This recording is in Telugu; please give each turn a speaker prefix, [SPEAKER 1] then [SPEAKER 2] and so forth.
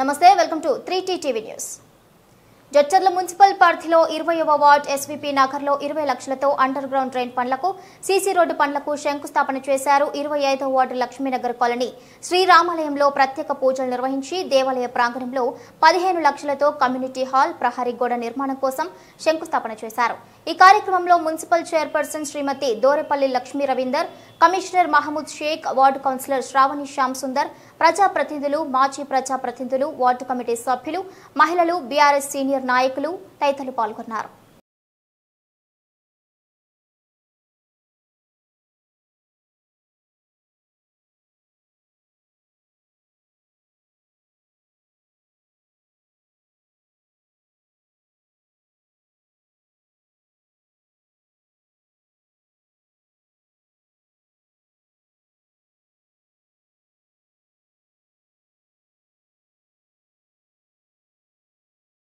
[SPEAKER 1] నమస్తే welcome to three TV news Jadcherla municipal పరిధిలో ఇరవయవ వార్డ్ ఎస్వీపీ నగర్లో ఇరవై లక్షలతో అండర్ గ్రౌండ్ డ్రైన్ పనులకు సీసీ రోడ్డు పనులకు శంకుస్థాపన చేశారు ఇరవై ఐదో వార్డు లక్ష్మీనగర్ కాలనీ శ్రీరామాలయంలో ప్రత్యేక పూజలు నిర్వహించి దేవాలయ ప్రాంగణంలో పదిహేను లక్షలతో కమ్యూనిటీ హాల్ ప్రహరీ గోడ నిర్మాణం కోసం శంకుస్థాపన చేశారు ఈ కార్యక్రమంలో municipal chairperson Srimati Dorepally Lakshmi Ravinder commissioner Mahmood Sheikh ward councillor Sravani Shyam Sundar ప్రజాప్రతినిధులు మాజీ ప్రజాప్రతినిధులు వార్డు కమిటీ సభ్యులు మహిళలు బీఆర్ఎస్ సీనియర్ నాయకులు తదితరులు పాల్గొన్నారు